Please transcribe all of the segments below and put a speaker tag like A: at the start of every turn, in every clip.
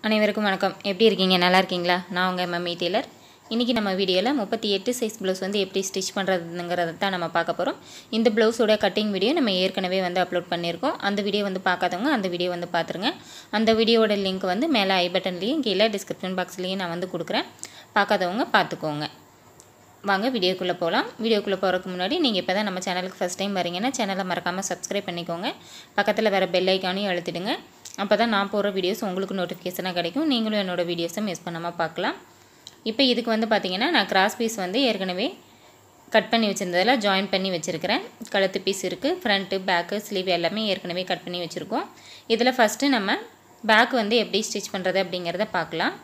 A: அனைவருக்கும் வணக்கம் எப்படி இருக்கீங்க நல்லா இருக்கீங்களா நான் உங்கள் மம்மி டெய்லர் இன்றைக்கி நம்ம வீடியோவில் முப்பத்தி எட்டு சைஸ் ப்ளவுஸ் வந்து எப்படி ஸ்டிச் பண்ணுறதுங்கிறத தான் நம்ம பார்க்க போகிறோம் இந்த ப்ளவுஸோட கட்டிங் வீடியோ நம்ம ஏற்கனவே வந்து அப்லோட் பண்ணியிருக்கோம் அந்த வீடியோ வந்து பார்க்காதவங்க அந்த வீடியோ வந்து பார்த்துருங்க அந்த வீடியோவோட லிங்க் வந்து மேலே ஐ பட்டன்லேயும் கீழே டிஸ்கிரிப்ஷன் பாக்ஸ்லேயும் நான் வந்து கொடுக்குறேன் பார்க்காதவங்க பார்த்துக்கோங்க வாங்க வீடியோக்குள்ளே போகலாம் வீடியோக்குள்ளே போகிறதுக்கு முன்னாடி நீங்கள் இப்போ தான் நம்ம சேனலுக்கு ஃபஸ்ட் டைம் வரீங்கன்னா சேனலை மறக்காமல் சப்ஸ்கிரைப் பண்ணிக்கோங்க பக்கத்தில் வர பெல் ஐக்கானையும் அழுத்திடுங்க அப்போ தான் நான் போகிற வீடியோஸ் உங்களுக்கு நோட்டிஃபிகேஷனாக கிடைக்கும் நீங்களும் என்னோடய வீடியோஸை மிஸ் பண்ணாமல் பார்க்கலாம் இப்போ இதுக்கு வந்து பார்த்திங்கன்னா நான் கிராஸ் பீஸ் வந்து ஏற்கனவே கட் பண்ணி வச்சுருந்ததில் ஜாயின் பண்ணி வச்சுருக்கிறேன் கழுத்து பீஸ் இருக்குது ஃப்ரண்ட்டு பேக்கு ஸ்லீவ் எல்லாமே ஏற்கனவே கட் பண்ணி வச்சுருக்கோம் இதில் ஃபஸ்ட்டு நம்ம பேக் வந்து எப்படி ஸ்டிச் பண்ணுறது அப்படிங்கிறத பார்க்கலாம்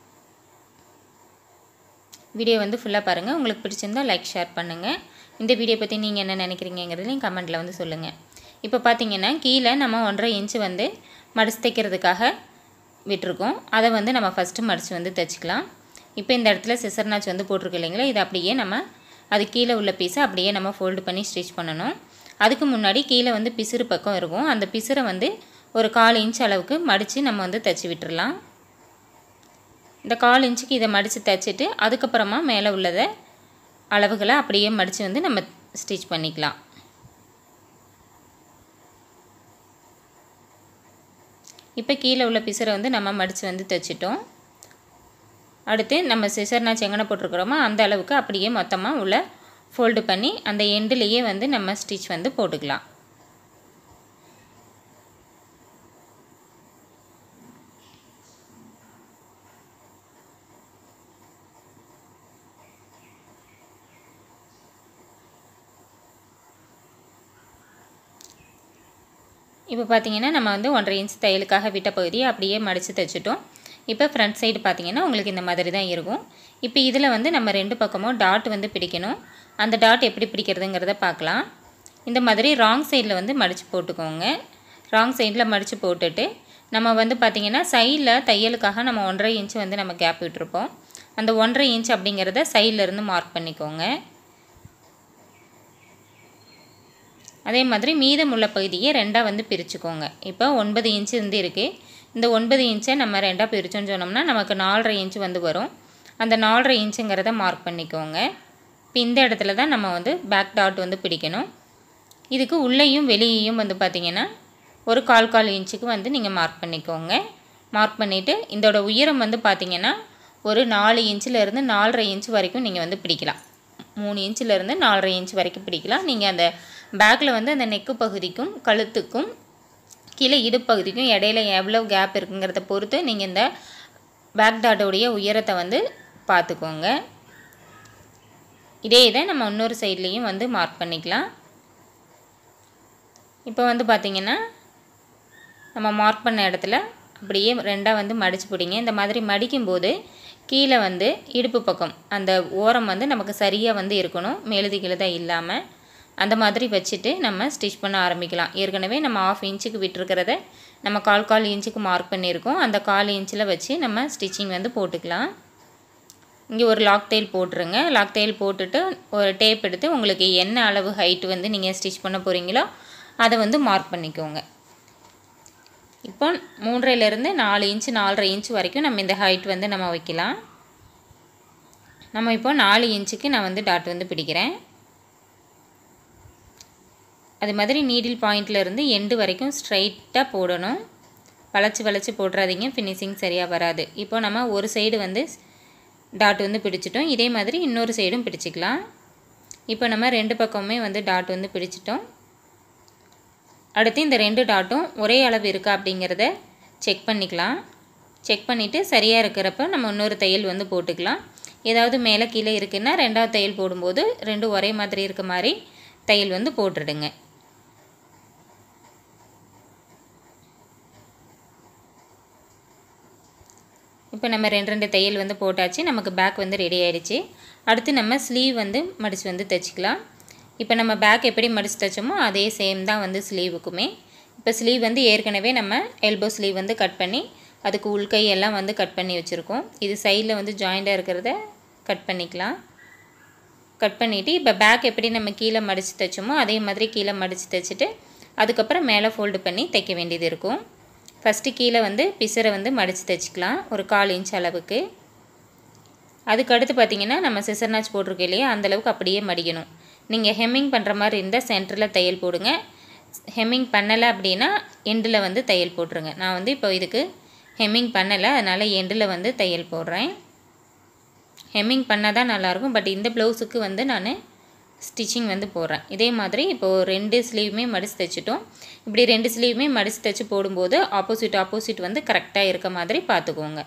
A: வீடியோ வந்து ஃபுல்லாக பாருங்கள் உங்களுக்கு பிடிச்சிருந்தா லைக் ஷேர் பண்ணுங்கள் இந்த வீடியோ பற்றி நீங்கள் என்ன நினைக்கிறீங்கிறதையும் கமெண்ட்டில் வந்து சொல்லுங்கள் இப்போ பார்த்தீங்கன்னா கீழே நம்ம ஒன்றரை இன்ச்சு வந்து மடிச்சு தைக்கிறதுக்காக விட்டுருக்கோம் அதை வந்து நம்ம ஃபஸ்ட்டு மடித்து வந்து தைச்சிக்கலாம் இப்போ இந்த இடத்துல சிசர் நாச் வந்து போட்டிருக்கு இல்லைங்களா இது அப்படியே நம்ம அது கீழே உள்ள பீஸை அப்படியே நம்ம ஃபோல்டு பண்ணி ஸ்டிச் பண்ணணும் அதுக்கு முன்னாடி கீழே வந்து பிசுறு பக்கம் இருக்கும் அந்த பிசுரை வந்து ஒரு கால் இன்ச் அளவுக்கு மடித்து நம்ம வந்து தைச்சி விட்டுறலாம் இந்த கால் இன்ச்சுக்கு இதை மடித்து தைச்சிட்டு அதுக்கப்புறமா மேலே உள்ளதை அளவுகளை அப்படியே மடித்து வந்து நம்ம ஸ்டிச் பண்ணிக்கலாம் இப்போ கீழே உள்ள பிசரை வந்து நம்ம மடித்து வந்து தைச்சிட்டோம் அடுத்து நம்ம சிசர் நாச்சு எங்கன போட்டிருக்கிறோமோ அந்த அளவுக்கு அப்படியே மொத்தமாக உள்ள ஃபோல்டு பண்ணி அந்த எண்டுலேயே வந்து நம்ம ஸ்டிச் வந்து போட்டுக்கலாம் இப்போ பார்த்தீங்கன்னா நம்ம வந்து ஒன்றரை இன்ச் தையலுக்காக விட்ட பகுதியை அப்படியே மடித்து தைச்சிட்டோம் இப்போ ஃப்ரண்ட் சைடு பார்த்தீங்கன்னா உங்களுக்கு இந்த மாதிரி தான் இருக்கும் இப்போ இதில் வந்து நம்ம ரெண்டு பக்கமும் டாட் வந்து பிடிக்கணும் அந்த டாட் எப்படி பிடிக்கிறதுங்கிறத பார்க்கலாம் இந்த மாதிரி ராங் சைடில் வந்து மடித்து போட்டுக்கோங்க ராங் சைடில் மடித்து போட்டுட்டு நம்ம வந்து பார்த்திங்கன்னா சைடில் தையலுக்காக நம்ம ஒன்றரை இன்ச் வந்து நம்ம கேப் விட்டுருப்போம் அந்த ஒன்றரை இன்ச் அப்படிங்கிறத சைட்லேருந்து மார்க் பண்ணிக்கோங்க அதே மாதிரி மீதமுள்ள பகுதியை ரெண்டாக வந்து பிரிச்சுக்கோங்க இப்போ ஒன்பது இன்ச்சு வந்து இருக்குது இந்த ஒன்பது இன்ச்சை நம்ம ரெண்டாக பிரித்தோன்னு சொன்னோம்னா நமக்கு நாலரை இன்ச்சு வந்து வரும் அந்த நாலரை இன்ச்சுங்கிறத மார்க் பண்ணிக்கோங்க இப்போ இந்த இடத்துல தான் நம்ம வந்து பேக் டாட் வந்து பிடிக்கணும் இதுக்கு உள்ளேயும் வெளியேயும் வந்து பார்த்திங்கன்னா ஒரு கால் கால் இன்ச்சுக்கு வந்து நீங்கள் மார்க் பண்ணிக்கோங்க மார்க் பண்ணிவிட்டு இதோட உயரம் வந்து பார்த்திங்கன்னா ஒரு நாலு இன்ச்சிலேருந்து நாலரை இன்ச்சு வரைக்கும் நீங்கள் வந்து பிடிக்கலாம் மூணு இன்ச்சிலேருந்து நாலரை இன்ச் வரைக்கும் பிடிக்கலாம் நீங்கள் அந்த பேக்கில் வந்து அந்த நெக்கு பகுதிக்கும் கழுத்துக்கும் கீழே இடுப்பகுதிக்கும் இடையில எவ்வளோ கேப் இருக்குங்கிறத பொறுத்து நீங்கள் இந்த பேக் டாட்டோடைய உயரத்தை வந்து பார்த்துக்கோங்க இதே இதை நம்ம இன்னொரு சைட்லேயும் வந்து மார்க் பண்ணிக்கலாம் இப்போ வந்து பார்த்திங்கன்னா நம்ம மார்க் பண்ண இடத்துல அப்படியே ரெண்டாக வந்து மடிச்சு பிடிங்க இந்த மாதிரி மடிக்கும்போது கீழே வந்து இடுப்பு பக்கம் அந்த ஓரம் வந்து நமக்கு சரியாக வந்து இருக்கணும் மேலுது கீழதாக இல்லாமல் அந்த மாதிரி வச்சுட்டு நம்ம ஸ்டிச் பண்ண ஆரம்பிக்கலாம் ஏற்கனவே நம்ம ஆஃப் இன்ச்சுக்கு விட்டுருக்கிறத நம்ம கால் கால் இன்ச்சுக்கு மார்க் பண்ணியிருக்கோம் அந்த கால் இன்ச்சில் வச்சு நம்ம ஸ்டிச்சிங் வந்து போட்டுக்கலாம் இங்கே ஒரு லாக் தையல் போட்டுருங்க லாக் தையல் போட்டுட்டு ஒரு டேப் எடுத்து உங்களுக்கு என்ன அளவு ஹைட் வந்து நீங்கள் ஸ்டிச் பண்ண போகிறீங்களோ அதை வந்து மார்க் பண்ணிக்கோங்க இப்போ மூன்றையிலேருந்து நாலு இன்ச்சு நாலரை இன்ச்சு வரைக்கும் நம்ம இந்த ஹைட் வந்து நம்ம வைக்கலாம் நம்ம இப்போ நாலு இன்ச்சுக்கு நான் வந்து டாட் வந்து பிடிக்கிறேன் அது மாதிரி நீடில் பாயிண்ட்லேருந்து எண்டு வரைக்கும் ஸ்ட்ரைட்டாக போடணும் வளைச்சி வளைச்சி போடுறாதீங்க ஃபினிஷிங் சரியாக வராது இப்போ நம்ம ஒரு சைடு வந்து டாட் வந்து பிடிச்சிட்டோம் இதே மாதிரி இன்னொரு சைடும் பிடிச்சிக்கலாம் இப்போ நம்ம ரெண்டு பக்கமுமே வந்து டாட் வந்து பிடிச்சிட்டோம் அடுத்து இந்த ரெண்டு டாட்டும் ஒரே அளவு இருக்கா அப்படிங்கிறத செக் பண்ணிக்கலாம் செக் பண்ணிவிட்டு சரியாக இருக்கிறப்ப நம்ம இன்னொரு தையல் வந்து போட்டுக்கலாம் ஏதாவது மேலே கீழே இருக்குன்னா ரெண்டாவது தையல் போடும்போது ரெண்டும் ஒரே மாதிரி இருக்க மாதிரி தையல் வந்து போட்டுடுங்க இப்போ நம்ம ரெண்டு ரெண்டு தையல் வந்து போட்டாச்சு நமக்கு பேக் வந்து ரெடி ஆகிடுச்சு அடுத்து நம்ம ஸ்லீவ் வந்து மடித்து வந்து தைச்சிக்கலாம் இப்போ நம்ம பேக் எப்படி மடித்து தைச்சோமோ அதே சேம் தான் வந்து ஸ்லீவுக்குமே இப்போ ஸ்லீவ் வந்து ஏற்கனவே நம்ம எல்போ ஸ்லீவ் வந்து கட் பண்ணி அதுக்கு உள்கை எல்லாம் வந்து கட் பண்ணி வச்சுருக்கோம் இது சைடில் வந்து ஜாயிண்டாக இருக்கிறத கட் பண்ணிக்கலாம் கட் பண்ணிவிட்டு இப்போ பேக் எப்படி நம்ம கீழே மடித்து தைச்சோமோ அதே மாதிரி கீழே மடித்து தைச்சிட்டு அதுக்கப்புறம் மேலே ஃபோல்டு பண்ணி தைக்க வேண்டியது இருக்கும் ஃபஸ்ட்டு கீழே வந்து பிசரை வந்து மடித்து தைச்சிக்கலாம் ஒரு கால் இன்ச் அளவுக்கு அதுக்கு அடுத்து பார்த்திங்கன்னா நம்ம சிசர் நாச் போட்டிருக்கோம் இல்லையா அந்தளவுக்கு அப்படியே மடிக்கணும் நீங்கள் ஹெம்மிங் பண்ணுற மாதிரி இருந்தால் சென்டரில் தையல் போடுங்க ஹெம்மிங் பண்ணலை அப்படின்னா எண்டில் வந்து தையல் போட்டுருங்க நான் வந்து இப்போ இதுக்கு ஹெம்மிங் பண்ணலை அதனால் எண்டில் வந்து தையல் போடுறேன் ஹெம்மிங் பண்ணால் தான் நல்லாயிருக்கும் பட் இந்த ப்ளவுஸுக்கு வந்து நான் ஸ்டிச்சிங் வந்து போடுறேன் இதே மாதிரி இப்போது ரெண்டு ஸ்லீவுமே மடித்து தைச்சிட்டோம் இப்படி ரெண்டு ஸ்லீவுமே மடித்து தைச்சி போடும்போது ஆப்போசிட் ஆப்போசிட் வந்து கரெக்டாக இருக்க மாதிரி பார்த்துக்கோங்க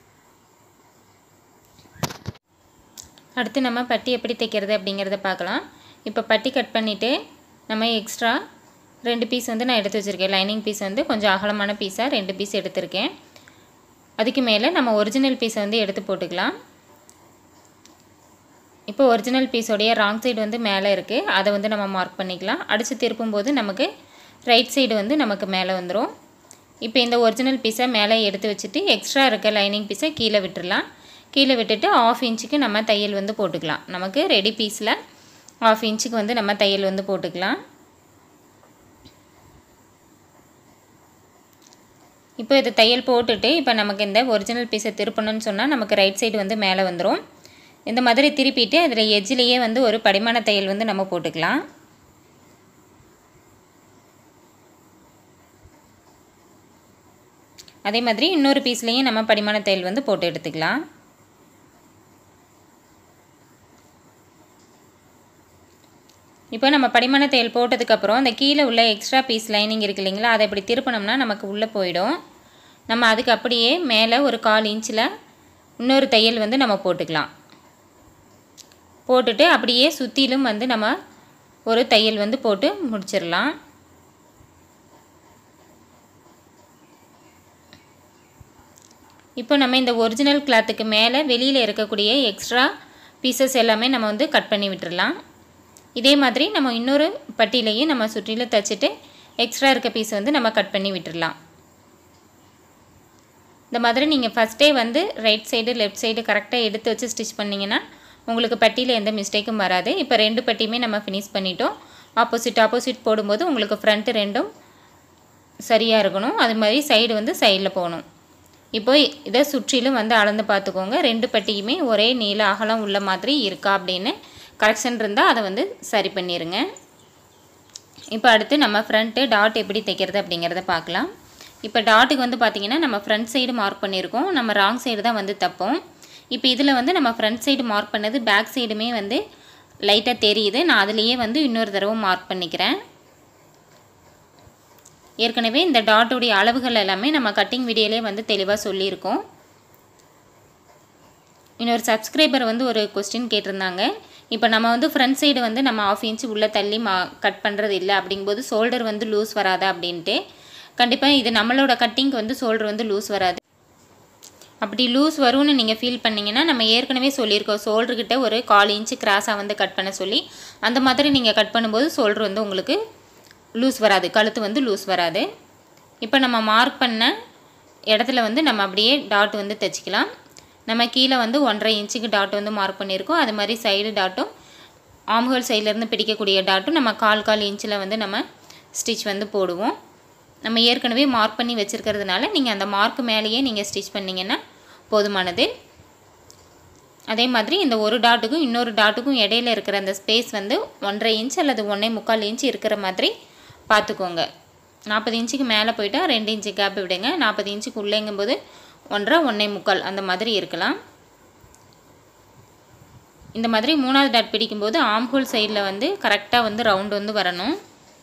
A: அடுத்து நம்ம பட்டி எப்படி தைக்கிறது அப்படிங்கிறத பார்க்கலாம் இப்போ பட்டி கட் பண்ணிவிட்டு நம்ம எக்ஸ்ட்ரா ரெண்டு பீஸ் வந்து நான் எடுத்து வச்சுருக்கேன் லைனிங் பீஸ் வந்து கொஞ்சம் அகலமான பீஸாக ரெண்டு பீஸ் எடுத்திருக்கேன் அதுக்கு மேலே நம்ம ஒரிஜினல் பீஸை வந்து எடுத்து போட்டுக்கலாம் இப்போ ஒரிஜினல் பீஸோடைய ராங் சைடு வந்து மேலே இருக்குது அதை வந்து நம்ம மார்க் பண்ணிக்கலாம் அடித்து திருப்பும்போது நமக்கு ரைட் சைடு வந்து நமக்கு மேலே வந்துடும் இப்போ இந்த ஒரிஜினல் பீஸை மேலே எடுத்து வச்சுட்டு எக்ஸ்ட்ரா இருக்க லைனிங் பீஸை கீழே விட்டுடலாம் கீழே விட்டுட்டு ஆஃப் இன்ச்சுக்கு நம்ம தையல் வந்து போட்டுக்கலாம் நமக்கு ரெடி பீஸில் ஆஃப் இன்ச்சுக்கு வந்து நம்ம தையல் வந்து போட்டுக்கலாம் இப்போ இது தையல் போட்டுட்டு இப்போ நமக்கு இந்த ஒரிஜினல் பீஸை திருப்பணும்னு சொன்னால் நமக்கு ரைட் சைடு வந்து மேலே வந்துடும் இந்த மாதிரி திருப்பிட்டு அதில் எஜ்ஜிலேயே வந்து ஒரு படிமான தையல் வந்து நம்ம போட்டுக்கலாம் அதே மாதிரி இன்னொரு பீஸ்லேயும் நம்ம படிமான தையல் வந்து போட்டு எடுத்துக்கலாம் இப்போ நம்ம படிமான தையல் போட்டதுக்கப்புறம் அந்த கீழே உள்ள எக்ஸ்ட்ரா பீஸ் லைனிங் இருக்கு இல்லைங்களா அதை இப்படி திருப்பினோம்னா நமக்கு உள்ளே போயிடும் நம்ம அதுக்கு அப்படியே மேலே ஒரு கால் இன்ச்சில் இன்னொரு தையல் வந்து நம்ம போட்டுக்கலாம் போட்டுட்டு அப்படியே சுற்றிலும் வந்து நம்ம ஒரு தையல் வந்து போட்டு முடிச்சிடலாம் இப்போ நம்ம இந்த ஒரிஜினல் கிளாத்துக்கு மேலே வெளியில் இருக்கக்கூடிய எக்ஸ்ட்ரா பீசஸ் எல்லாமே நம்ம வந்து கட் பண்ணி விட்டுடலாம் இதே மாதிரி நம்ம இன்னொரு பட்டியிலையும் நம்ம சுற்றிலும் தைச்சிட்டு எக்ஸ்ட்ரா இருக்க பீஸ் வந்து நம்ம கட் பண்ணி விட்டுடலாம் இந்த மாதிரி நீங்கள் ஃபஸ்ட்டே வந்து ரைட் சைடு லெஃப்ட் சைடு கரெக்டாக எடுத்து வச்சு ஸ்டிச் பண்ணிங்கன்னா உங்களுக்கு பட்டியில் எந்த மிஸ்டேக்கும் வராது இப்போ ரெண்டு பட்டியுமே நம்ம ஃபினிஷ் பண்ணிட்டோம் ஆப்போசிட் ஆப்போசிட் போடும்போது உங்களுக்கு ஃப்ரண்ட்டு ரெண்டும் சரியாக இருக்கணும் அது மாதிரி சைடு வந்து சைடில் போகணும் இப்போ இதை சுற்றிலும் வந்து அளந்து பார்த்துக்கோங்க ரெண்டு பட்டியுமே ஒரே நீள அகலம் உள்ள மாதிரி இருக்கா அப்படின்னு கரெக்ஷன் இருந்தால் அதை வந்து சரி பண்ணிடுங்க இப்போ அடுத்து நம்ம ஃப்ரண்ட்டு டாட் எப்படி தைக்கிறது அப்படிங்கிறத பார்க்கலாம் இப்போ டாட்டுக்கு வந்து பார்த்திங்கன்னா நம்ம ஃப்ரண்ட் சைடு மார்க் பண்ணியிருக்கோம் நம்ம ராங் சைடு தான் வந்து தைப்போம் இப்போ இதில் வந்து நம்ம ஃப்ரண்ட் சைடு மார்க் பண்ணது பேக் சைடுமே வந்து லைட்டாக தெரியுது நான் அதுலேயே வந்து இன்னொரு தடவை மார்க் பண்ணிக்கிறேன் ஏற்கனவே இந்த டாட்டுடைய அளவுகள் எல்லாமே நம்ம கட்டிங் வீடியோலே வந்து தெளிவாக சொல்லியிருக்கோம் இன்னொரு சப்ஸ்கிரைபர் வந்து ஒரு கொஸ்டின் கேட்டிருந்தாங்க இப்போ நம்ம வந்து ஃப்ரண்ட் சைடு வந்து நம்ம ஆஃப் இன்ச்சு உள்ளே தள்ளி மா கட் பண்ணுறது இல்லை அப்படிங்கும்போது ஷோல்டர் வந்து லூஸ் வராதா அப்படின்ட்டு கண்டிப்பாக இது நம்மளோட கட்டிங்க்கு வந்து ஷோல்டர் வந்து லூஸ் வராது அப்படி லூஸ் வரும்னு நீங்கள் ஃபீல் பண்ணிங்கன்னா நம்ம ஏற்கனவே சொல்லியிருக்கோம் ஷோல்டர்கிட்ட ஒரு கால் இன்ச்சு கிராஸாக வந்து கட் பண்ண சொல்லி அந்த மாதிரி நீங்கள் கட் பண்ணும்போது ஷோல்டர் வந்து உங்களுக்கு லூஸ் வராது கழுத்து வந்து லூஸ் வராது இப்போ நம்ம மார்க் பண்ண இடத்துல வந்து நம்ம அப்படியே டாட் வந்து தைச்சிக்கலாம் நம்ம கீழே வந்து ஒன்றரை இன்ச்சுக்கு டாட் வந்து மார்க் பண்ணியிருக்கோம் அது மாதிரி சைடு டாட்டும் ஆம்ஹோல் சைட்லேருந்து பிடிக்கக்கூடிய டாட்டும் நம்ம கால் கால் இன்ச்சில் வந்து நம்ம ஸ்டிச் வந்து போடுவோம் நம்ம ஏற்கனவே மார்க் பண்ணி வச்சுருக்கிறதுனால நீங்கள் அந்த மார்க் மேலேயே நீங்கள் ஸ்டிச் பண்ணிங்கன்னா போதுமானது அதே மாதிரி இந்த ஒரு டாட்டுக்கும் இன்னொரு டாட்டுக்கும் இடையில இருக்கிற அந்த ஸ்பேஸ் வந்து ஒன்றரை இன்ச் அல்லது ஒன்றே முக்கால் இன்ச் இருக்கிற மாதிரி பார்த்துக்கோங்க நாற்பது இன்ச்சுக்கு மேலே போயிட்டால் ரெண்டு இன்ச்சு கேப் விடுங்க நாற்பது இன்ச்சுக்கு உள்ளேங்கும்போது ஒன்றரை ஒன்றே முக்கால் அந்த மாதிரி இருக்கலாம் இந்த மாதிரி மூணாவது டாட் பிடிக்கும்போது ஆம்ஹோல் சைடில் வந்து கரெக்டாக வந்து ரவுண்ட் வந்து வரணும்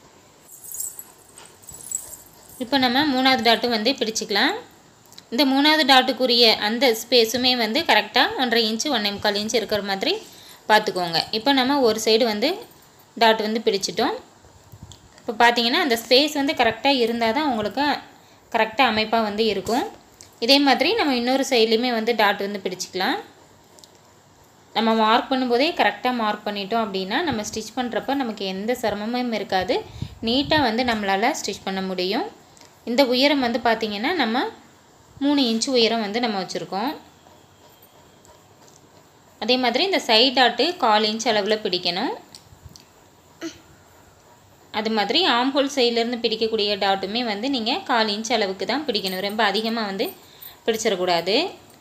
A: இப்போ நம்ம மூணாவது டாட்டும் வந்து பிடிச்சிக்கலாம் இந்த மூணாவது டாட்டுக்குரிய அந்த ஸ்பேஸுமே வந்து கரெக்டாக ஒன்றரை இன்ச்சு ஒன்றே முக்கால் இன்ச்சு இருக்கிற மாதிரி பார்த்துக்கோங்க இப்போ நம்ம ஒரு சைடு வந்து டாட் வந்து பிடிச்சிட்டோம் இப்போ பார்த்தீங்கன்னா அந்த ஸ்பேஸ் வந்து கரெக்டாக இருந்தால் தான் உங்களுக்கு கரெக்டாக அமைப்பாக வந்து இருக்கும் இதே மாதிரி நம்ம இன்னொரு சைட்லேயுமே வந்து டாட் வந்து பிடிச்சிக்கலாம் நம்ம மார்க் பண்ணும்போதே கரெக்டாக மார்க் பண்ணிட்டோம் அப்படின்னா நம்ம ஸ்டிச் பண்ணுறப்ப நமக்கு எந்த சிரமமும் இருக்காது நீட்டாக வந்து நம்மளால் ஸ்டிச் பண்ண முடியும் இந்த உயரம் வந்து பார்த்திங்கன்னா நம்ம மூணு இன்ச்சு உயரம் வந்து நம்ம வச்சுருக்கோம் அதே மாதிரி இந்த சைட் டாட்டு கால் இன்ச் அளவில் பிடிக்கணும் அது மாதிரி ஆம்ஹோல் சைட்லேருந்து பிடிக்கக்கூடிய டாட்டுமே வந்து நீங்கள் கால் இன்ச் அளவுக்கு தான் பிடிக்கணும் ரொம்ப அதிகமாக வந்து பிடிச்சிடக்கூடாது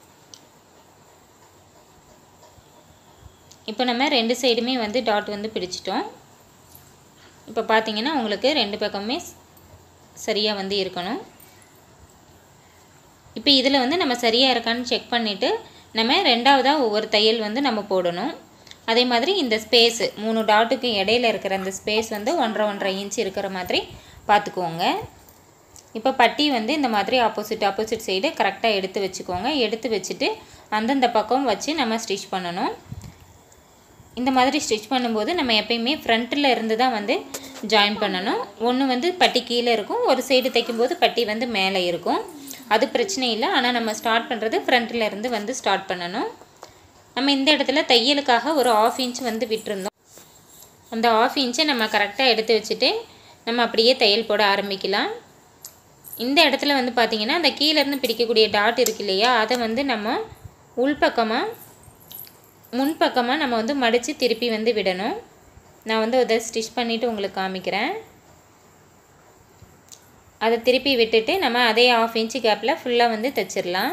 A: இப்போ நம்ம ரெண்டு சைடுமே வந்து டாட் வந்து பிடிச்சிட்டோம் இப்போ பார்த்தீங்கன்னா உங்களுக்கு ரெண்டு பக்கமே சரியாக வந்து இருக்கணும் இப்போ இதில் வந்து நம்ம சரியாக இருக்கான்னு செக் பண்ணிவிட்டு நம்ம ரெண்டாவதாக ஒவ்வொரு தையல் வந்து நம்ம போடணும் அதே மாதிரி இந்த ஸ்பேஸு மூணு டாட்டுக்கு இடையில இருக்கிற அந்த ஸ்பேஸ் வந்து ஒன்றரை ஒன்றரை இன்ச் இருக்கிற மாதிரி பார்த்துக்கோங்க இப்போ பட்டி வந்து இந்த மாதிரி ஆப்போசிட் ஆப்போசிட் சைடு கரெக்டாக எடுத்து வச்சுக்கோங்க எடுத்து வச்சுட்டு அந்தந்த பக்கம் வச்சு நம்ம ஸ்டிச் பண்ணணும் இந்த மாதிரி ஸ்டிச் பண்ணும்போது நம்ம எப்பயுமே ஃப்ரண்ட்டில் இருந்து தான் வந்து ஜாயின் பண்ணணும் ஒன்று வந்து பட்டி கீழே இருக்கும் ஒரு சைடு தைக்கும்போது பட்டி வந்து மேலே இருக்கும் அது பிரச்சனை இல்லை ஆனால் நம்ம ஸ்டார்ட் பண்ணுறது ஃப்ரண்ட்டில் இருந்து வந்து ஸ்டார்ட் பண்ணணும் நம்ம இந்த இடத்துல தையலுக்காக ஒரு ஆஃப் இன்ச் வந்து விட்டுருந்தோம் அந்த ஆஃப் இன்ச்சை நம்ம கரெக்டாக எடுத்து வச்சுட்டு நம்ம அப்படியே தையல் போட ஆரம்பிக்கலாம் இந்த இடத்துல வந்து பார்த்திங்கன்னா அந்த கீழேருந்து பிடிக்கக்கூடிய டாட் இருக்கு இல்லையா அதை வந்து நம்ம உள்பக்கமாக முன்பக்கமாக நம்ம வந்து மடித்து திருப்பி வந்து விடணும் நான் வந்து அதை ஸ்டிச் பண்ணிவிட்டு உங்களுக்கு காமிக்கிறேன் அதை திருப்பி விட்டுட்டு நம்ம அதே ஆஃப் இன்ச்சு கேப்பில் ஃபுல்லாக வந்து தைச்சிடலாம்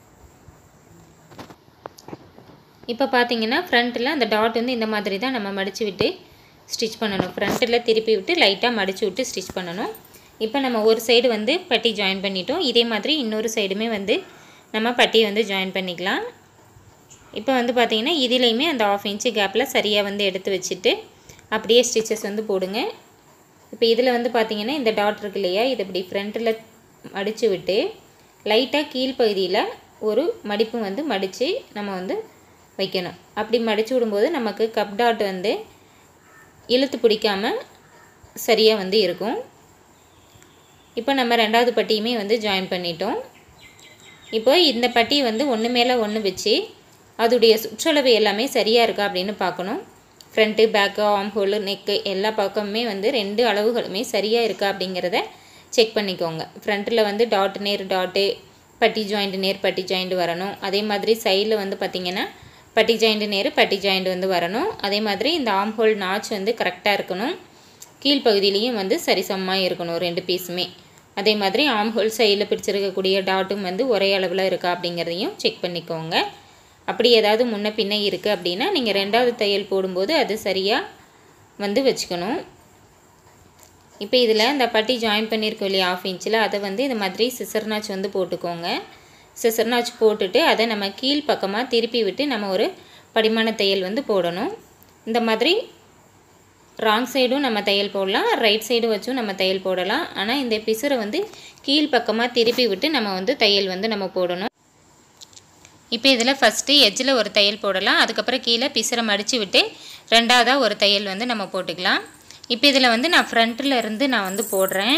A: இப்போ பார்த்தீங்கன்னா ஃப்ரண்ட்டில் அந்த டாட் வந்து இந்த மாதிரி தான் நம்ம மடித்து விட்டு ஸ்டிச் பண்ணணும் ஃப்ரண்ட்டில் திருப்பி விட்டு லைட்டாக மடித்து விட்டு ஸ்டிச் பண்ணணும் இப்போ நம்ம ஒரு சைடு வந்து பட்டி ஜாயின் பண்ணிட்டோம் இதே மாதிரி இன்னொரு சைடுமே வந்து நம்ம பட்டியை வந்து ஜாயின் பண்ணிக்கலாம் இப்போ வந்து பார்த்திங்கன்னா இதுலேயுமே அந்த ஆஃப் இன்ச்சு கேப்பில் சரியாக வந்து எடுத்து வச்சுட்டு அப்படியே ஸ்டிச்சஸ் வந்து போடுங்க இப்போ இதில் வந்து பார்த்திங்கன்னா இந்த டாட் இருக்கு இல்லையா இதை இப்படி ஃப்ரண்ட்டில் மடித்து விட்டு லைட்டாக கீழ்ப்பகுதியில் ஒரு மடிப்பு வந்து மடித்து நம்ம வந்து வைக்கணும் அப்படி மடித்து விடும்போது நமக்கு கப் டாட் வந்து இழுத்து பிடிக்காமல் சரியாக வந்து இருக்கும் இப்போ நம்ம ரெண்டாவது பட்டியுமே வந்து ஜாயின் பண்ணிட்டோம் இப்போ இந்த பட்டி வந்து ஒன்று மேலே ஒன்று வச்சு அதோடைய சுற்றளவு எல்லாமே சரியாக இருக்கா அப்படின்னு பார்க்கணும் front back arm hole neck எல்லா பக்கமுமே வந்து ரெண்டு அளவுகளுமே சரியாக இருக்கா அப்படிங்கிறத செக் பண்ணிக்கோங்க ஃப்ரண்ட்டில் வந்து டாட் நேர் டாட்டு பட்டி ஜாயிண்ட் நேர் பட்டி ஜாயிண்ட் வரணும் அதே மாதிரி சைடில் வந்து பார்த்திங்கன்னா பட்டி ஜாயிண்ட் நேர் பட்டி ஜாயிண்ட் வந்து வரணும் அதே மாதிரி இந்த ஆம் ஹோல் நாச் வந்து கரெக்டாக இருக்கணும் கீழ்ப்பகுதியிலையும் வந்து சரிசமமாக இருக்கணும் ரெண்டு பீஸுமே அதே மாதிரி ஆம் ஹோல் சைடில் பிடிச்சிருக்கக்கூடிய டாட்டும் வந்து ஒரே அளவில் இருக்கா அப்படிங்கிறதையும் செக் பண்ணிக்கோங்க அப்படி ஏதாவது முன்ன பின்ன இருக்குது அப்படின்னா நீங்கள் ரெண்டாவது தையல் போடும்போது அது சரியாக வந்து வச்சுக்கணும் இப்போ இதில் இந்த பட்டி ஜாயின் பண்ணியிருக்கோம் இல்லையா ஆஃப் இன்ச்சில் அதை வந்து இந்த மாதிரி சிசர் நாச் வந்து போட்டுக்கோங்க சிசர் நாச் போட்டுட்டு அதை நம்ம கீழ் பக்கமாக திருப்பி விட்டு நம்ம ஒரு படிமான தையல் வந்து போடணும் இந்த மாதிரி ராங் சைடும் நம்ம தையல் போடலாம் ரைட் சைடு வச்சும் நம்ம தையல் போடலாம் ஆனால் இந்த பிசுரை வந்து கீழ் பக்கமாக திருப்பி விட்டு நம்ம வந்து தையல் வந்து நம்ம போடணும் இப்போ இதில் ஃபஸ்ட்டு எட்ஜில் ஒரு தையல் போடலாம் அதுக்கப்புறம் கீழே பிசுரை மடித்து விட்டு ரெண்டாவதாக ஒரு தையல் வந்து நம்ம போட்டுக்கலாம் இப்போ இதில் வந்து நான் ஃப்ரண்ட்டில் இருந்து நான் வந்து போடுறேன்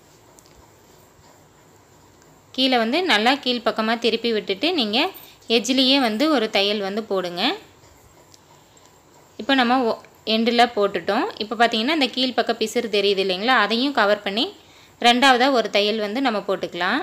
A: கீழே வந்து நல்லா கீழ் பக்கமாக திருப்பி விட்டுட்டு நீங்கள் எஜ்லேயே வந்து ஒரு தையல் வந்து போடுங்க இப்போ நம்ம எண்டில் போட்டுட்டோம் இப்போ பார்த்தீங்கன்னா இந்த கீழ் பக்கம் பிசுறு தெரியுது இல்லைங்களா அதையும் கவர் பண்ணி ரெண்டாவதாக ஒரு தையல் வந்து நம்ம போட்டுக்கலாம்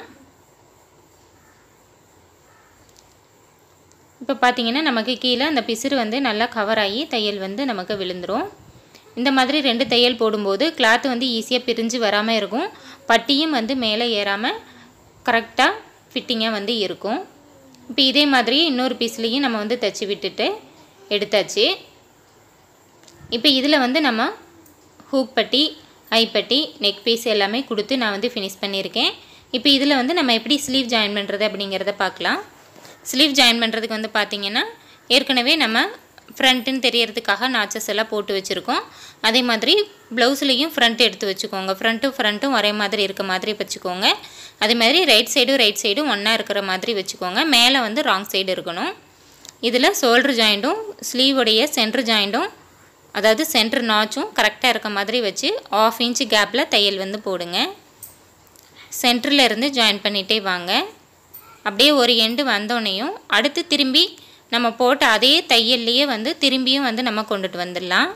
A: இப்போ பார்த்தீங்கன்னா நமக்கு கீழே அந்த பிசுறு வந்து நல்லா கவர் ஆகி தையல் வந்து நமக்கு விழுந்துடும் இந்த மாதிரி ரெண்டு தையல் போடும்போது கிளாத் வந்து ஈஸியாக பிரிஞ்சு வராமல் இருக்கும் பட்டியும் வந்து மேலே ஏறாமல் கரெக்டாக ஃபிட்டிங்காக வந்து இருக்கும் இப்போ இதே மாதிரி இன்னொரு பீஸ்லேயும் நம்ம வந்து தைச்சி விட்டுட்டு எடுத்தாச்சு இப்போ இதில் வந்து நம்ம ஹூக் பட்டி ஐப்பட்டி நெக் பீஸ் எல்லாமே கொடுத்து நான் வந்து ஃபினிஷ் பண்ணியிருக்கேன் இப்போ இதில் வந்து நம்ம எப்படி ஸ்லீவ் ஜாயின் பண்ணுறது அப்படிங்கிறத பார்க்கலாம் ஸ்லீவ் ஜாயின் பண்ணுறதுக்கு வந்து பார்த்திங்கன்னா ஏற்கனவே நம்ம ஃப்ரண்ட்டுன்னு தெரியறதுக்காக நாச்சஸ் எல்லாம் போட்டு வச்சுருக்கோம் அதே மாதிரி ப்ளவுஸ்லேயும் ஃப்ரண்ட் எடுத்து வச்சுக்கோங்க ஃப்ரண்ட்டும் ஃப்ரண்ட்டும் ஒரே மாதிரி இருக்க மாதிரி வச்சுக்கோங்க அதே மாதிரி ரைட் சைடும் ரைட் சைடும் ஒன்றா இருக்கிற மாதிரி வச்சுக்கோங்க மேலே வந்து ராங் சைடு இருக்கணும் இதில் ஷோல்ட்ரு ஜாயிண்ட்டும் ஸ்லீவோடைய சென்ட்ரு ஜாயிண்ட்டும் அதாவது சென்ட்ரு நாச்சும் கரெக்டாக இருக்க மாதிரி வச்சு ஆஃப் இன்ச்சு கேப்பில் தையல் வந்து போடுங்க சென்டரில் இருந்து ஜாயின் பண்ணிகிட்டே வாங்க அப்படியே ஒரு எண்டு வந்தோடனையும் அடுத்து திரும்பி நம்ம போட்ட அதே தையல்லையே வந்து திரும்பியும் வந்து நம்ம கொண்டுட்டு வந்துடலாம்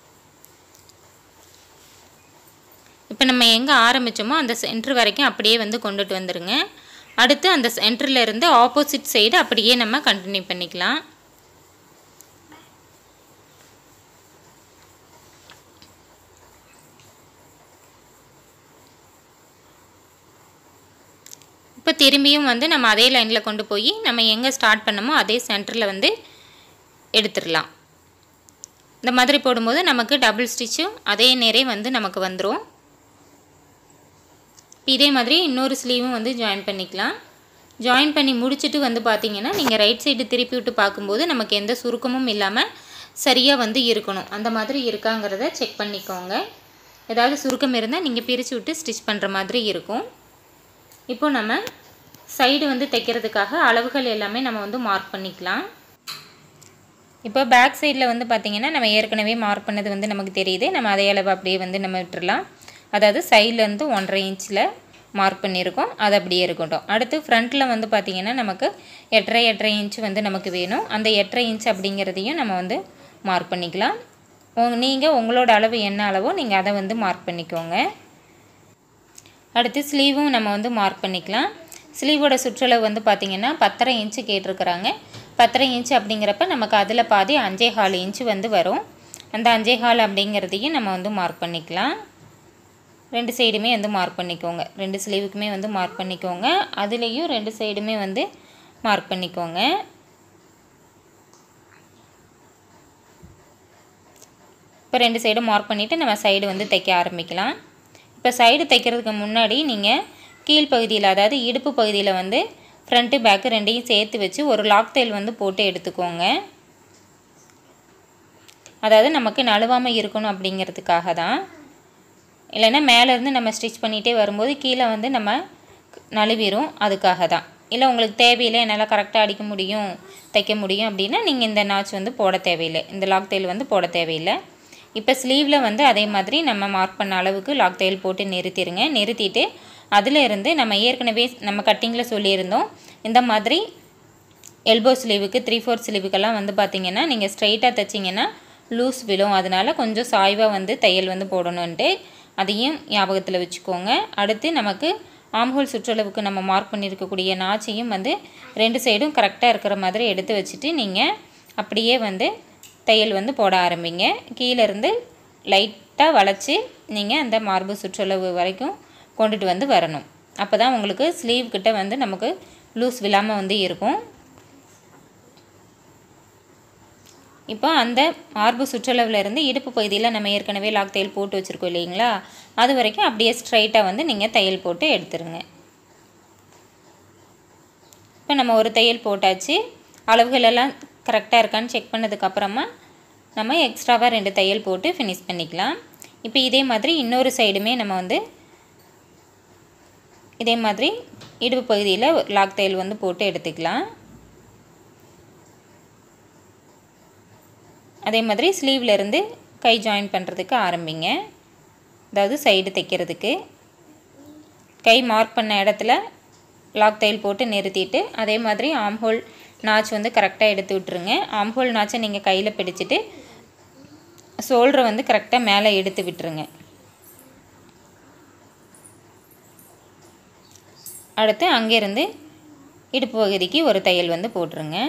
A: இப்போ நம்ம எங்கே ஆரம்பித்தோமோ அந்த சென்ட்ரு வரைக்கும் அப்படியே வந்து கொண்டுட்டு வந்துடுங்க அடுத்து அந்த சென்டரில் இருந்து ஆப்போசிட் சைடு அப்படியே நம்ம கண்டினியூ பண்ணிக்கலாம் திரும்பியும் வந்து நம்ம அதே லைனில் கொண்டு போய் நம்ம எங்கே ஸ்டார்ட் பண்ணமோ அதே சென்டரில் வந்து எடுத்துடலாம் இந்த மாதிரி போடும்போது நமக்கு டபுள் ஸ்டிச்சும் அதே நேரே வந்து நமக்கு வந்துடும் இதே மாதிரி இன்னொரு ஸ்லீவும் வந்து ஜாயின் பண்ணிக்கலாம் ஜாயின் பண்ணி முடிச்சுட்டு வந்து பார்த்தீங்கன்னா நீங்கள் ரைட் சைடு திருப்பி விட்டு பார்க்கும்போது நமக்கு எந்த சுருக்கமும் இல்லாமல் சரியாக வந்து இருக்கணும் அந்த மாதிரி இருக்காங்கிறத செக் பண்ணிக்கோங்க ஏதாவது சுருக்கம் இருந்தால் நீங்கள் பிரித்து விட்டு ஸ்டிச் பண்ணுற மாதிரி இருக்கும் இப்போ நம்ம சைடு வந்து தைக்கிறதுக்காக அளவுகள் எல்லாமே நம்ம வந்து மார்க் பண்ணிக்கலாம் இப்போ பேக் சைடில் வந்து பார்த்திங்கன்னா நம்ம ஏற்கனவே மார்க் பண்ணது வந்து நமக்கு தெரியுது நம்ம அதே அளவு அப்படியே வந்து நம்ம விட்டுறலாம் அதாவது சைட்லேருந்து ஒன்றரை இன்ச்சில் மார்க் பண்ணியிருக்கோம் அது அப்படியே இருக்கட்டும் அடுத்து ஃப்ரண்ட்டில் வந்து பார்த்திங்கன்னா நமக்கு எட்டரை எட்டரை இன்ச் வந்து நமக்கு வேணும் அந்த எட்டரை இன்ச் அப்படிங்கிறதையும் நம்ம வந்து மார்க் பண்ணிக்கலாம் உங் நீங்கள் உங்களோட அளவு என்ன அளவோ நீங்கள் அதை வந்து மார்க் பண்ணிக்கோங்க அடுத்து ஸ்லீவும் நம்ம வந்து மார்க் பண்ணிக்கலாம் ஸ்லீவோட சுற்றளவு வந்து பார்த்திங்கன்னா பத்தரை இன்ச்சு கேட்டிருக்கிறாங்க பத்தரை இன்ச்சு அப்படிங்கிறப்ப நமக்கு அதில் பாதி அஞ்சே கால் இன்ச்சு வந்து வரும் அந்த அஞ்சே கால் அப்படிங்கிறதையும் நம்ம வந்து மார்க் பண்ணிக்கலாம் ரெண்டு சைடுமே வந்து மார்க் பண்ணிக்கோங்க ரெண்டு ஸ்லீவுக்குமே வந்து மார்க் பண்ணிக்கோங்க அதுலேயும் ரெண்டு சைடுமே வந்து மார்க் பண்ணிக்கோங்க இப்போ ரெண்டு சைடும் மார்க் பண்ணிவிட்டு நம்ம சைடு வந்து தைக்க ஆரம்பிக்கலாம் இப்போ சைடு தைக்கிறதுக்கு முன்னாடி நீங்கள் கீழ்ப்பகுதியில் அதாவது இடுப்பு பகுதியில் வந்து ஃப்ரண்ட்டு பேக்கு ரெண்டையும் சேர்த்து வச்சு ஒரு லாக் தையல் வந்து போட்டு எடுத்துக்கோங்க அதாவது நமக்கு நழுவாமல் இருக்கணும் அப்படிங்கிறதுக்காக தான் இல்லைன்னா மேலேருந்து நம்ம ஸ்டிச் பண்ணிகிட்டே வரும்போது கீழே வந்து நம்ம நழுவிடும் அதுக்காக தான் இல்லை உங்களுக்கு தேவையில்லை என்னால் கரெக்டாக அடிக்க முடியும் தைக்க முடியும் அப்படின்னா நீங்கள் இந்த நாச் வந்து போட தேவையில்லை இந்த லாக் தையல் வந்து போட தேவையில்லை இப்போ ஸ்லீவில் வந்து அதே மாதிரி நம்ம மார்க் பண்ண அளவுக்கு லாக் தையல் போட்டு நிறுத்திடுங்க நிறுத்திட்டு அதில் இருந்து நம்ம ஏற்கனவே நம்ம கட்டிங்கில் சொல்லியிருந்தோம் இந்த மாதிரி எல்போ ஸ்லீவுக்கு த்ரீ ஃபோர்த் ஸ்லீவுக்கெல்லாம் வந்து பார்த்திங்கன்னா நீங்கள் ஸ்ட்ரைட்டாக தைச்சிங்கன்னா லூஸ் விழும் அதனால் கொஞ்சம் சாய்வாக வந்து தையல் வந்து போடணுன்ட்டு அதையும் ஞாபகத்தில் வச்சுக்கோங்க அடுத்து நமக்கு ஆம்ஹோல் சுற்றளவுக்கு நம்ம மார்க் பண்ணியிருக்கக்கூடிய நாச்சையும் வந்து ரெண்டு சைடும் கரெக்டாக இருக்கிற மாதிரி எடுத்து வச்சுட்டு நீங்கள் அப்படியே வந்து தையல் வந்து போட ஆரம்பிங்க கீழேருந்து லைட்டாக வளைச்சி நீங்கள் அந்த மார்பு சுற்றளவு வரைக்கும் கொண்டுட்டு வந்து வரணும் அப்போ தான் உங்களுக்கு ஸ்லீவ் கிட்ட வந்து நமக்கு லூஸ் விழாமல் வந்து இருக்கும் இப்போ அந்த மார்பு சுற்றளவில் இருந்து இடுப்பு பகுதியில் நம்ம ஏற்கனவே லாக் தையல் போட்டு வச்சுருக்கோம் இல்லைங்களா அது வரைக்கும் அப்படியே ஸ்ட்ரைட்டாக வந்து நீங்கள் தையல் போட்டு எடுத்துருங்க இப்போ நம்ம ஒரு தையல் போட்டாச்சு அளவுகள் எல்லாம் கரெக்டாக இருக்கான்னு செக் பண்ணதுக்கப்புறமா நம்ம எக்ஸ்ட்ராவாக ரெண்டு தையல் போட்டு ஃபினிஷ் பண்ணிக்கலாம் இப்போ இதே மாதிரி இன்னொரு சைடுமே நம்ம வந்து இதே மாதிரி இடுப்பு பகுதியில் லாக் தையல் வந்து போட்டு எடுத்துக்கலாம் அதே மாதிரி ஸ்லீவில் இருந்து கை ஜாயின் பண்ணுறதுக்கு ஆரம்பிங்க அதாவது சைடு தைக்கிறதுக்கு கை மார்க் பண்ண இடத்துல லாக் தையல் போட்டு நிறுத்திட்டு அதே மாதிரி ஆம்ஹோல் நாச் வந்து கரெக்டாக எடுத்து விட்ருங்க ஆம்ஹோல் நாச்சை நீங்கள் கையில் பிடிச்சிட்டு ஷோல்டரை வந்து கரெக்டாக மேலே எடுத்து விட்டுருங்க அடுத்து அங்கேருந்து இடுப்பு பகுதிக்கு ஒரு தையல் வந்து போட்டுருங்க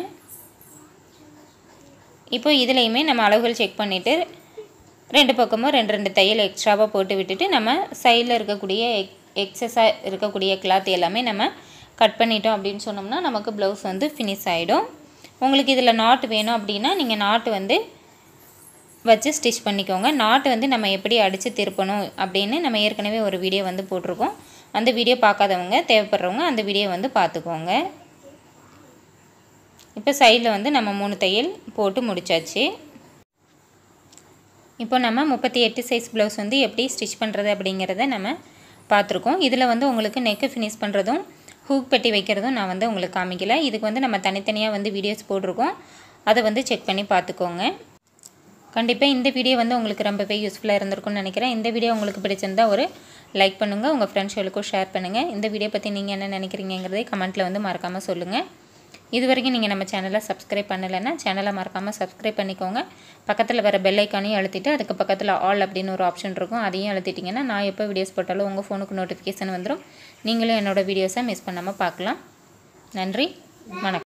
A: இப்போ இதுலேயுமே நம்ம அளவுகள் செக் பண்ணிவிட்டு ரெண்டு பக்கமும் ரெண்டு ரெண்டு தையல் எக்ஸ்ட்ராவாக போட்டு விட்டுட்டு நம்ம சைடில் இருக்கக்கூடிய எக் எக்ஸஸாக இருக்கக்கூடிய கிளாத் எல்லாமே நம்ம கட் பண்ணிட்டோம் அப்படின்னு சொன்னோம்னா நமக்கு ப்ளவுஸ் வந்து ஃபினிஷ் ஆகிடும் உங்களுக்கு இதில் நாட்டு வேணும் அப்படின்னா நீங்கள் நாட்டு வந்து வச்சு ஸ்டிச் பண்ணிக்கோங்க நாட்டு வந்து நம்ம எப்படி அடித்து திருப்பணும் அப்படின்னு நம்ம ஏற்கனவே ஒரு வீடியோ வந்து போட்டிருக்கோம் அந்த வீடியோ பார்க்காதவங்க தேவைப்படுறவங்க அந்த வீடியோ வந்து பார்த்துக்கோங்க இப்போ சைடில் வந்து நம்ம மூணு தையல் போட்டு முடிச்சாச்சு இப்போ நம்ம முப்பத்தி எட்டு சைஸ் ப்ளவுஸ் வந்து எப்படி ஸ்டிச் பண்ணுறது அப்படிங்கிறத நம்ம பார்த்துருக்கோம் இதில் வந்து உங்களுக்கு நெக்கு ஃபினிஷ் பண்ணுறதும் ஹூக் பெட்டி வைக்கிறதும் நான் வந்து உங்களுக்கு காமிக்கல இதுக்கு வந்து நம்ம தனித்தனியாக வந்து வீடியோஸ் போட்டிருக்கோம் அதை வந்து செக் பண்ணி பார்த்துக்கோங்க கண்டிப்பாக இந்த வீடியோ வந்து உங்களுக்கு ரொம்பவே யூஸ்ஃபுல்லாக இருந்திருக்கும்னு நினைக்கிறேன் இந்த வீடியோ உங்களுக்கு பிடிச்சிருந்தா ஒரு லைக் பண்ணுங்கள் உங்கள் ஃப்ரெண்ட்ஸ்களுக்கும் ஷேர் பண்ணுங்கள் இந்த வீடியோ பற்றி நீங்கள் என்ன நினைக்கிறீங்கிறதை கமெண்ட்டில் வந்து மறக்காமல் சொல்லுங்கள் இது வரைக்கும் நீங்கள் நம்ம சேனலை சப்ஸ்கிரைப் பண்ணலைன்னா சேனலை மறக்காமல் சப்ஸ்கிரைப் பண்ணிக்கோங்க பக்கத்தில் வர பெல் ஐக்கானையும் அழுத்திட்டு அதுக்கு பக்கத்தில் ஆல் அப்படின்னு ஒரு ஆப்ஷன் இருக்கும் அதையும் அழுத்திட்டிங்கன்னா நான் எப்போ வீடியோஸ் போட்டாலும் உங்கள் ஃபோனுக்கு நோட்டிஃபிகேஷன் வந்துடும் நீங்களும் என்னோடய வீடியோஸை மிஸ் பண்ணாமல் பார்க்கலாம் நன்றி வணக்கம்